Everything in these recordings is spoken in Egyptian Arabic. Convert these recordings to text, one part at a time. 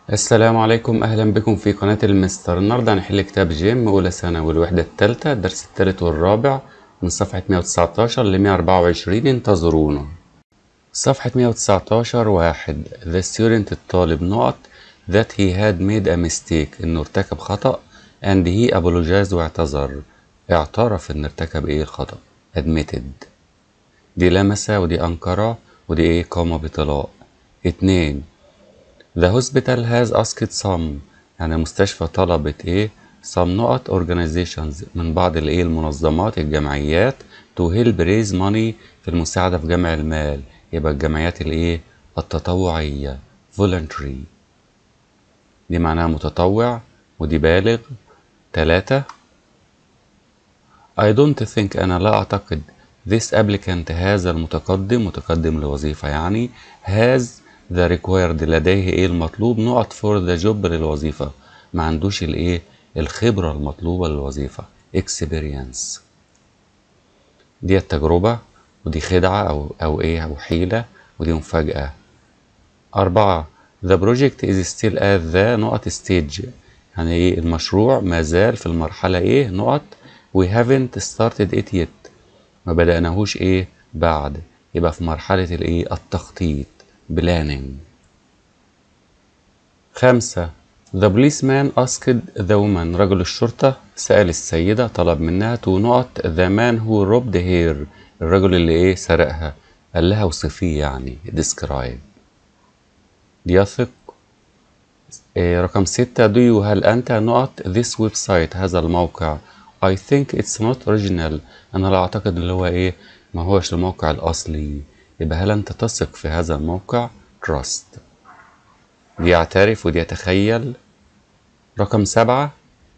السلام عليكم أهلا بكم في قناة المستر النهاردة هنحل كتاب جيم أولى ثانوي الوحدة التالتة الدرس التالت والرابع من صفحة 119 ل 124 انتظرونا صفحة 119 واحد The student الطالب نقط that he had made a mistake إنه ارتكب خطأ and he apologized واعتذر اعترف إنه ارتكب إيه الخطأ admitted دي لمس ودي أنكر ودي إيه قام بطلاق اتنين The hospital has asked some يعني المستشفى طلبت ايه some نقط organizations من بعض الايه المنظمات الجمعيات to help raise money في المساعدة في جمع المال يبقى الجمعيات الايه التطوعية voluntary دي معناها متطوع ودي بالغ تلاتة I don't think أنا لا أعتقد this applicant هذا المتقدم متقدم لوظيفة يعني has the required لديه ايه المطلوب نقط for the job للوظيفة ما عندوش الايه الخبرة المطلوبة للوظيفة experience دي التجربة ودي خدعة أو أو إيه أو حيلة ودي مفاجأة أربعة the project is still at the نقط stage يعني إيه المشروع ما زال في المرحلة إيه نقط we haven't started it yet ما بدأناهوش إيه بعد يبقى في مرحلة الإيه التخطيط planning خمسة The policeman asked the woman رجل الشرطة سأل السيدة طلب منها to نقط the man who robbed her الرجل اللي ايه سرقها قال لها وصفيه يعني describe يثق إيه رقم ستة do you هل أنت نقط this website هذا الموقع I think it's not original أنا لا أعتقد اللي هو إيه ما هوش الموقع الأصلي يبقى هل أنت تثق في هذا الموقع trust دي يعترف ودي يتخيل رقم سبعة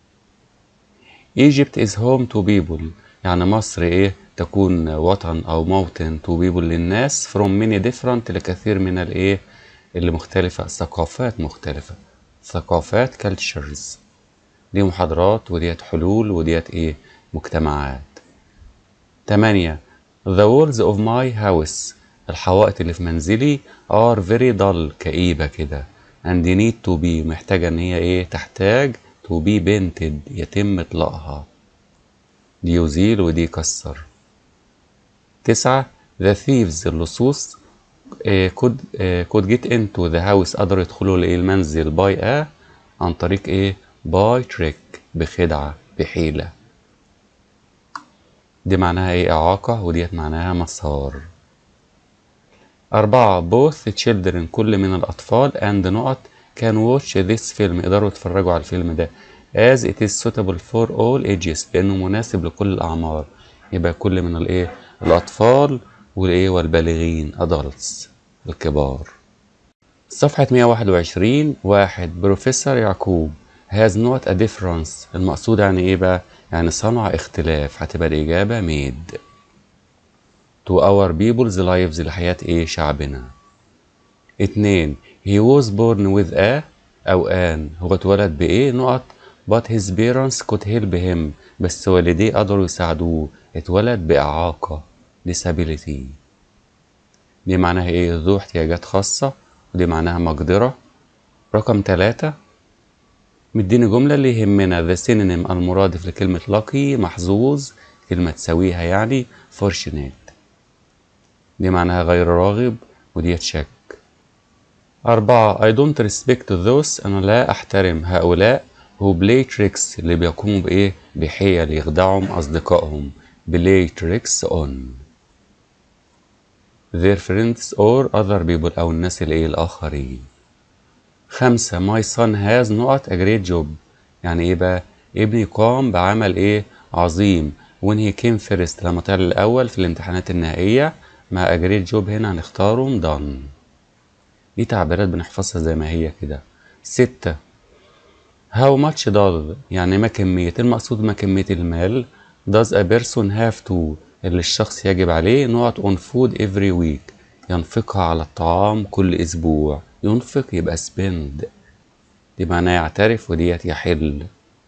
Egypt is home to people يعني مصر إيه تكون وطن أو موطن to people للناس from many different لكثير من الإيه اللي مختلفة ثقافات مختلفة ثقافات cultures دي محاضرات وديت حلول وديت إيه مجتمعات تمانية The walls of my house الحوائط اللي في منزلي are very dull كئيبة كده and need to be محتاجة ان هي ايه تحتاج to be painted يتم اطلاقها دي يزيل ودي يكسر تسعة the thieves اللصوص eh, could, eh, could get into the house قدروا يدخلوا لإيه المنزل by a عن طريق ايه by trick بخدعة بحيلة دي معناها ايه إعاقة وديت معناها مسار أربعة both children كل من الأطفال and نقط can watch this film يقدروا يتفرجوا على الفيلم ده as it is suitable for all ages لأنه مناسب لكل الأعمار يبقى كل من الإيه الأطفال والإيه والبالغين adults الكبار صفحة 121 واحد بروفيسور يعقوب has not a difference المقصود يعني إيه بقى يعني صنع اختلاف هتبقى الإجابة made to our people's lives لحياة ايه شعبنا اتنين he was born with a او an هو اتولد بايه نقط but his parents could help him بس والديه قدروا يساعدوه اتولد بإعاقة disability دي معناها ايه ذو احتياجات خاصة ودي معناها مقدرة رقم تلاتة مديني جملة اللي يهمنا the synonym المرادف لكلمة lucky محظوظ كلمة تساويها يعني fortunate دي معناها غير راغب وديت شك أربعة I don't respect those أنا لا أحترم هؤلاء who play tricks اللي بيقوموا بإيه بحيل يخدعهم أصدقائهم play tricks on their friends or other people أو الناس الإيه الآخرين خمسة my son has نقط a great job يعني إيه بقى ابني قام بعمل إيه عظيم when he came first لما طلع الأول في الامتحانات النهائية مع أجريت جوب هنا هنختاره done دي تعبيرات بنحفظها زي ما هي كده ستة how much does يعني ما كمية المقصود ما كمية المال does a person have to اللي الشخص يجب عليه نقط on food every week ينفقها على الطعام كل أسبوع ينفق يبقى spend دي معناه يعترف وديت يحل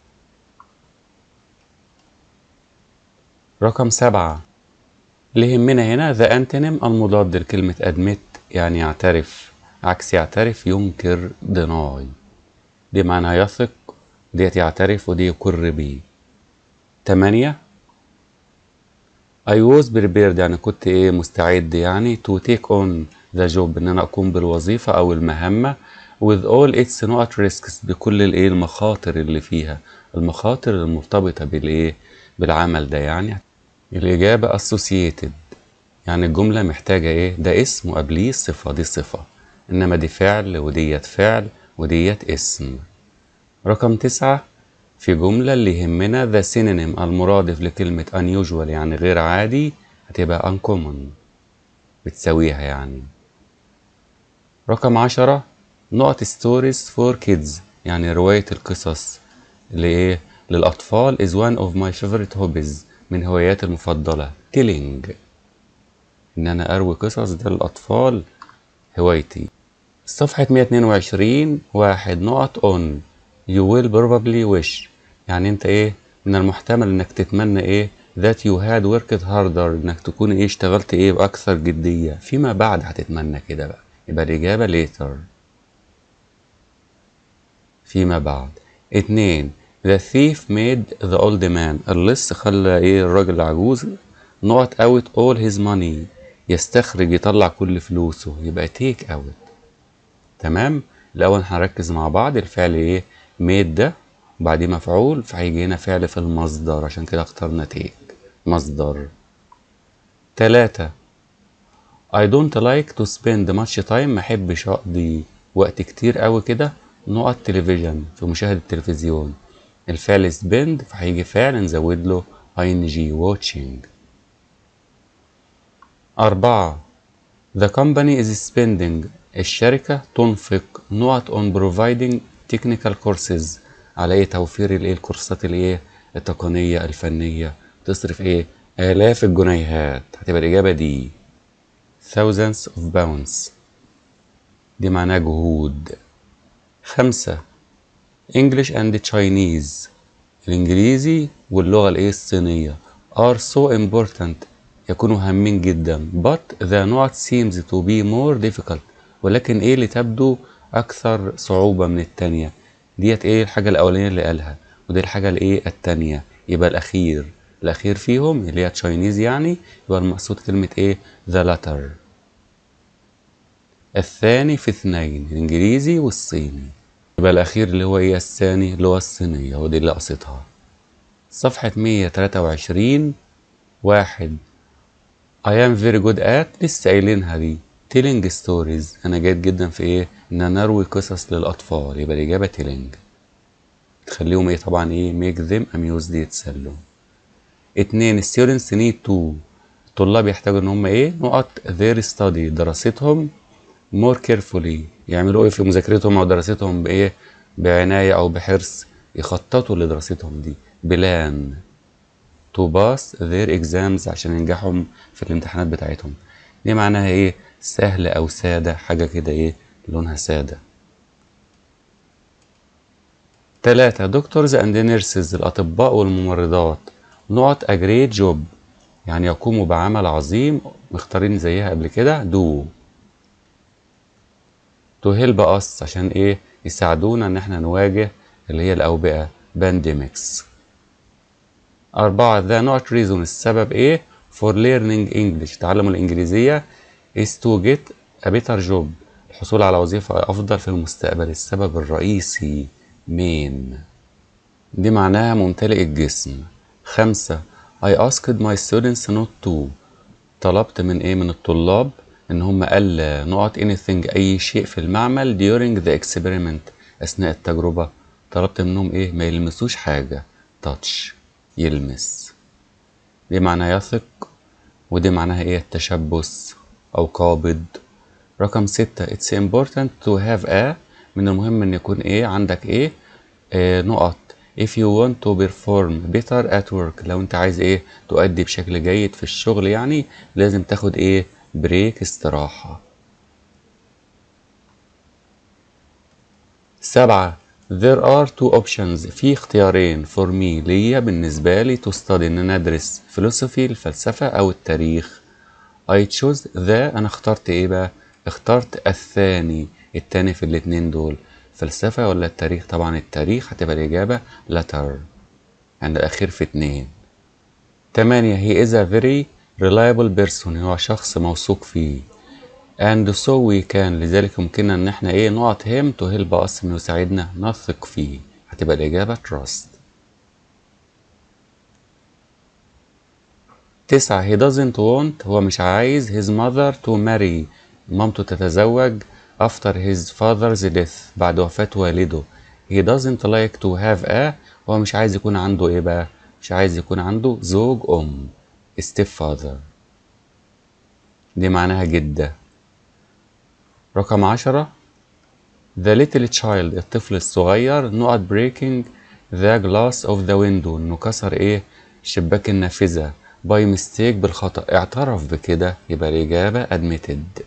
رقم سبعة اللي يهمنا هنا ذا انتونيم المضاد لكلمة admit يعني يعترف عكس يعترف ينكر deny دي معناها يثق ديت يعترف ودي يقر بيه تمانية I was prepared يعني كنت ايه مستعد يعني to take on the job ان انا اقوم بالوظيفة او المهمة with all its not risks بكل الايه المخاطر اللي فيها المخاطر المرتبطة بالايه بالعمل ده يعني الإجابة associated يعني الجملة محتاجة ايه ده اسم وقبليه صفة دي صفة انما دي فعل وديت فعل وديت اسم رقم تسعة في جملة اللي يهمنا the synonym المرادف لكلمة unusual يعني غير عادي هتبقى uncommon بتساويها يعني رقم عشرة نقط stories for kids يعني رواية القصص لإيه للأطفال is one of my favorite hobbies من هواياتي المفضلة telling إن أنا أروي قصص ده للأطفال هوايتي صفحة 122 واحد نقط on you will probably wish يعني انت ايه من المحتمل انك تتمنى ايه that you had worked harder انك تكون ايه اشتغلت ايه باكثر جدية فيما بعد هتتمنى كده بقى يبقى الاجابة later فيما بعد اتنين the thief made the old man اللص خلى ايه الراجل العجوز not out all his money يستخرج يطلع كل فلوسه يبقى take out تمام الاول هنركز مع بعض الفعل ايه ميد ده وبعديه مفعول فهيجي هنا فعل في المصدر عشان كده اخترنا تيك مصدر تلاتة I don't like to spend much time ما احبش اقضي وقت كتير قوي كده نقط تلفزيون في مشاهدة التلفزيون الفعل spend فهيجي فعل نزود له ing watching أربعة The company is spending الشركة تنفق نقط on providing technical courses على ايه توفير الايه الكورسات الايه التقنية الفنية تصرف ايه آلاف الجنيهات هتبقى الإجابة دي thousands of pounds دي معناها جهود خمسة English and Chinese الإنجليزي واللغة الإيه الصينية are so important يكونوا هامين جدا but the not seems to be more difficult ولكن إيه اللي تبدو أكثر صعوبة من التانية ديت إيه الحاجة الأولانية اللي قالها ودي الحاجة الإيه التانية يبقى الأخير الأخير فيهم اللي هي تشاينيز يعني يبقى المقصود كلمة إيه the latter الثاني في اثنين الإنجليزي والصيني يبقى الأخير اللي هو إيه الثاني اللي هو الصينية ودي اللي قصتها صفحة 123 واحد I am very good at لسه قايلينها دي telling stories أنا جيد جدا في إيه إن أنا أروي قصص للأطفال يبقى الإجابة telling تخليهم إيه طبعا إيه make them amused يتسلوا اتنين students need to الطلاب يحتاجوا إن هم إيه نقط their study دراستهم more carefully يعملوا إيه في مذاكرتهم أو دراستهم بإيه بعناية أو بحرص يخططوا لدراستهم دي بلان to pass their exams عشان ينجحوا في الامتحانات بتاعتهم دي معناها ايه سهل او سادة حاجة كده ايه لونها سادة تلاتة دكتورز اند نيرسز الأطباء والممرضات نقط a great job يعني يقوموا بعمل عظيم مختارين زيها قبل كده do to help us عشان ايه يساعدونا ان احنا نواجه اللي هي الأوبئة pandemics أربعة the not reason السبب إيه for learning English تعلم الإنجليزية is to get a better job الحصول على وظيفة أفضل في المستقبل السبب الرئيسي main دي معناها ممتلئ الجسم خمسة I asked my students not to طلبت من إيه من الطلاب إن هم ألا نقط anything أي شيء في المعمل during the experiment أثناء التجربة طلبت منهم إيه ما يلمسوش حاجة touch يلمس دي معناها يثق ودي معناها ايه التشبث او قابض رقم ستة it's important to have a من المهم ان يكون ايه عندك ايه آه نقط if you want to perform better at work لو انت عايز ايه تؤدي بشكل جيد في الشغل يعني لازم تاخد ايه بريك استراحة سبعة There are two options في اختيارين for me ليا بالنسبة لي to study ان انا ادرس philosophy الفلسفة او التاريخ I chose the انا اخترت ايه بقى اخترت الثاني التاني في الاتنين دول فلسفة ولا التاريخ طبعا التاريخ هتبقى الإجابة letter عند الأخير في اتنين تمانية he is a very reliable person هو شخص موثوق فيه and so we can لذلك يمكننا ان احنا ايه نقط him to help us انه يساعدنا نثق فيه هتبقى الإجابة trust تسعة he doesn't want هو مش عايز his mother to marry مامته تتزوج after his father's death بعد وفاة والده he doesn't like to have a هو مش عايز يكون عنده ايه بقى مش عايز يكون عنده زوج ام step father دي معناها جدة رقم عشرة the little child الطفل الصغير نقط breaking the glass of the window انه كسر ايه شباك النافذة by mistake بالخطأ اعترف بكده يبقى الإجابة admitted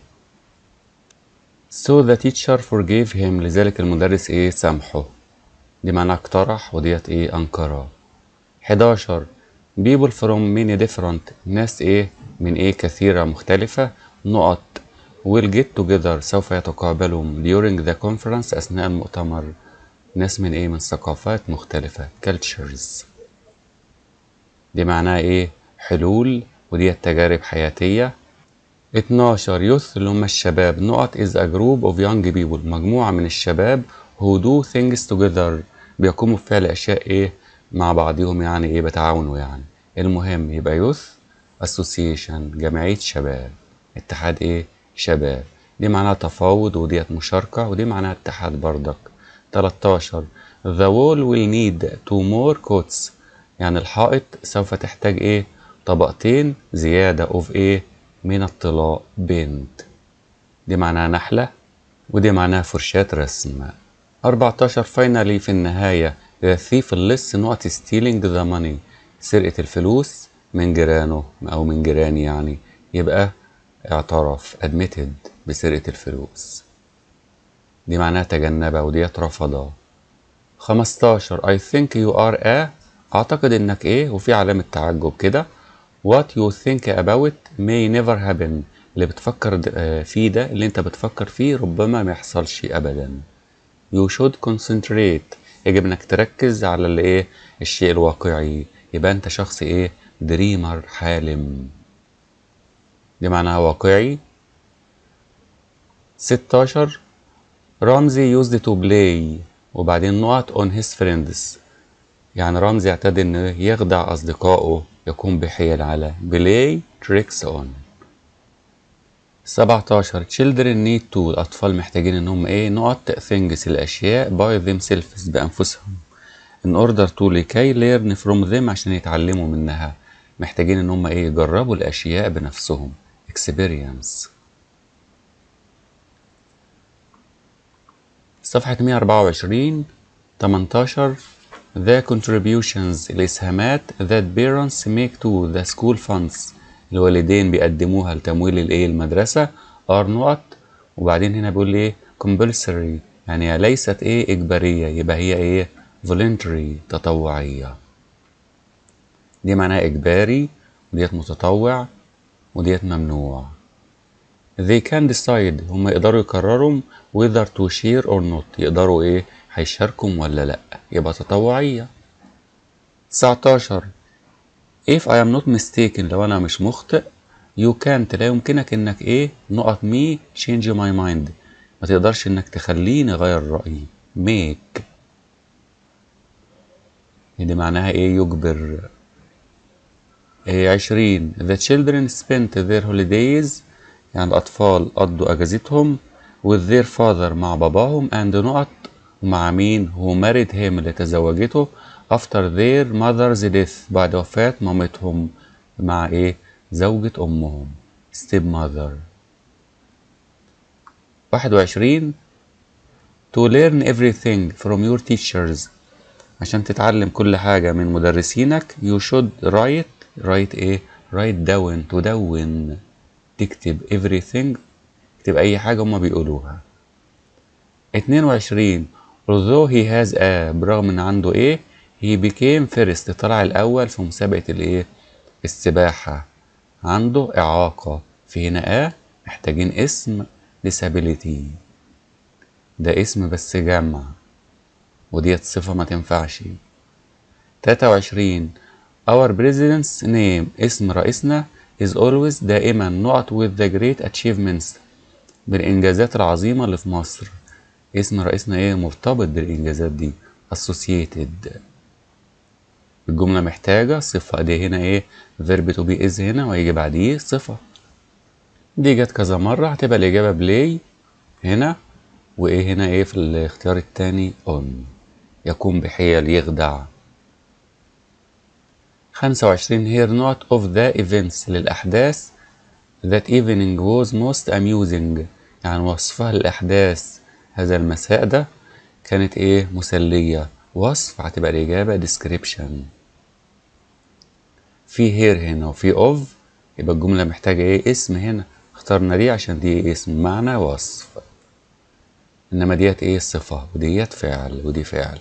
so the teacher forgave him لذلك المدرس ايه سامحه دي معناها اقترح وديت ايه أنكرها 11 people from many different ناس ايه من ايه كثيرة مختلفة نقط will get together سوف يتقابلهم during the conference أثناء المؤتمر ناس من ايه من ثقافات مختلفة cultures دي معناها ايه حلول ودي تجارب حياتية 12 يوث اللي هم الشباب نقط is a group of young people مجموعة من الشباب who do things together بيقوموا بفعل أشياء إيه مع بعضهم يعني إيه بتعاونوا يعني المهم يبقى يوث association جمعية شباب اتحاد إيه شباب دي معناها تفاوض وديت مشاركة ودي معناها اتحاد بردك 13 the wall will need two more coats يعني الحائط سوف تحتاج إيه طبقتين زيادة of إيه من الطلاء بنت دي معناها نحلة ودي معناها فرشاة رسم 14 finally في النهاية the thief اللص نقط stealing the money سرقة الفلوس من جيرانه أو من جيراني يعني يبقى اعترف admitted بسرقة الفلوس دي معناها تجنبها وديت رفضها 15 I think you are a أعتقد إنك إيه وفي علامة تعجب كده what you think about may never happen اللي بتفكر فيه ده اللي انت بتفكر فيه ربما ما يحصلش ابدا you should concentrate يجب انك تركز على اللي ايه الشيء الواقعي يبقى انت شخص ايه دريمر حالم دي معناها واقعي 16 رمزي used to play وبعدين نقط on his friends يعني رمزي اعتاد انه يخدع اصدقائه يقوم بحيل على بلاي tricks on 17 children need to الأطفال محتاجين إن هم إيه نقط things الأشياء by themselves بأنفسهم in order to لكي learn from them عشان يتعلموا منها محتاجين إن هم إيه يجربوا الأشياء بنفسهم experience صفحة 124 18 the contributions الإسهامات that parents make to the school funds الوالدين بيقدموها لتمويل الايه المدرسة are نقط وبعدين هنا بيقول ايه compulsory يعني ليست ايه إجبارية يبقى هي ايه voluntary تطوعية دي معناها إجباري وديت متطوع وديت ممنوع they can decide هم يقدروا يقرروا whether to share or not يقدروا ايه هيشاركوا ولا لأ يبقى تطوعية 19 if I am not mistaken لو أنا مش مخطئ you can't لا يمكنك إنك إيه نقط me change my mind ما تقدرش إنك تخليني أغير رأيي make دي معناها إيه يجبر إيه عشرين the children spent their holidays يعني الأطفال قضوا أجازتهم with their father مع باباهم and نقط ومع مين هو married him اللي تزوجته after their mother's death بعد وفاة مامتهم مع ايه زوجة امهم step mother واحد وعشرين to learn everything from your teachers عشان تتعلم كل حاجة من مدرسينك you should write write ايه write down تدون تكتب everything تكتب اي حاجة هما بيقولوها اتنين وعشرين although he has a برغم ان عنده ايه he became first طلع الأول في مسابقة الإيه؟ السباحة عنده إعاقة في هنا آه محتاجين اسم disability ده اسم بس جمع وديت صفة ما تنفعش تلاتة وعشرين Our president's name اسم رئيسنا is always دائما نقط with the great achievements بالإنجازات العظيمة اللي في مصر اسم رئيسنا ايه مرتبط بالإنجازات دي associated الجملة محتاجة صفة دي هنا ايه verb to be is هنا ويجي بعديه صفة دي جت كذا مرة هتبقى الإجابة بلاي هنا وإيه هنا إيه في الاختيار التاني on يكون بحيل يخدع خمسة وعشرين here not of the events للأحداث that evening was most amusing يعني وصفها للأحداث هذا المساء ده كانت إيه مسلية وصف هتبقى الإجابة description في here هنا وفي of يبقى الجملة محتاجة إيه اسم هنا اخترنا دي عشان دي اسم معنى وصف إنما ديت إيه صفة وديت فعل ودي فعل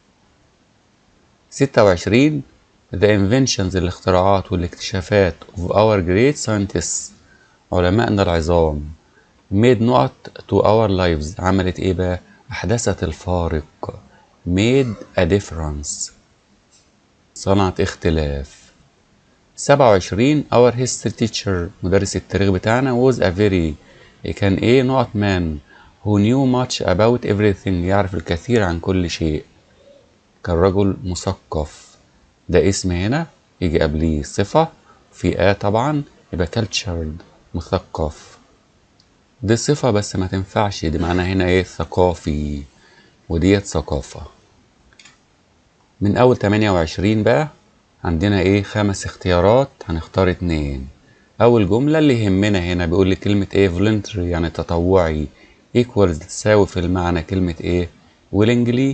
ستة وعشرين The inventions الاختراعات والاكتشافات of our great scientists علمائنا العظام made نقط to our lives عملت ايه بقى أحدثت الفارق made a difference صنعت اختلاف سبعة وعشرين our history teacher مدرس التاريخ بتاعنا was a very كان ايه نقط man who knew much about everything يعرف الكثير عن كل شيء كان رجل مثقف ده اسم هنا يجي قبليه صفة في آ طبعا يبقى cultured مثقف دي صفة بس ما تنفعش دي معناها هنا ايه ثقافي وديت ثقافة من أول 28 بقى عندنا ايه خمس اختيارات هنختار اتنين أول جملة اللي يهمنا هنا بيقول لي كلمة ايه voluntary يعني تطوعي equals تساوي في المعنى كلمة ايه willingly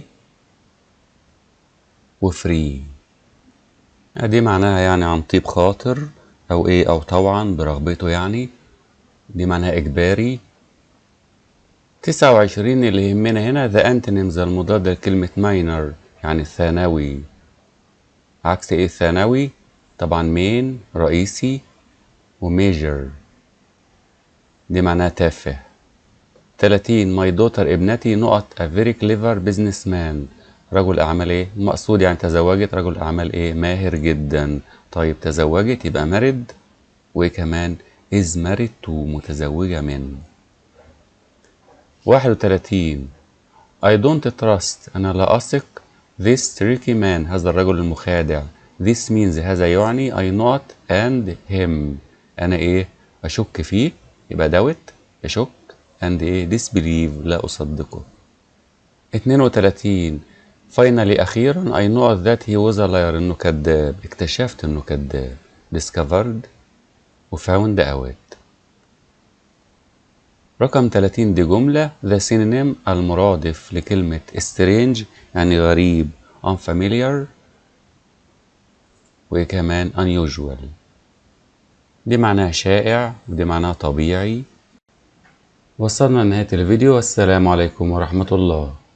وفري دي معناها يعني عن طيب خاطر أو إيه أو طوعا برغبته يعني دي معناها إجباري تسعة وعشرين اللي يهمنا هنا the antonyms المضاد لكلمة minor يعني الثانوي عكس إيه الثانوي طبعا مين رئيسي وميجر دي معناها تافه تلاتين my daughter ابنتي نقط a very clever businessman رجل أعمال إيه؟ مقصود يعني تزوجت رجل أعمال إيه؟ ماهر جدا طيب تزوجت يبقى مرد وكمان is married to متزوجة من واحد وتلاتين I don't trust أنا لا أثق this tricky man هذا الرجل المخادع this means هذا يعني I not and him أنا إيه أشك فيه يبقى دوت يشك and إيه disbelieve لا أصدقه اتنين وتلاتين finally أخيرا I know that he was a liar إنه كذاب اكتشفت إنه كذاب discovered و found out رقم 30 دي جملة the synonym المرادف لكلمة strange يعني غريب unfamiliar وكمان unusual دي معناها شائع ودي معناها طبيعي وصلنا لنهاية الفيديو والسلام عليكم ورحمة الله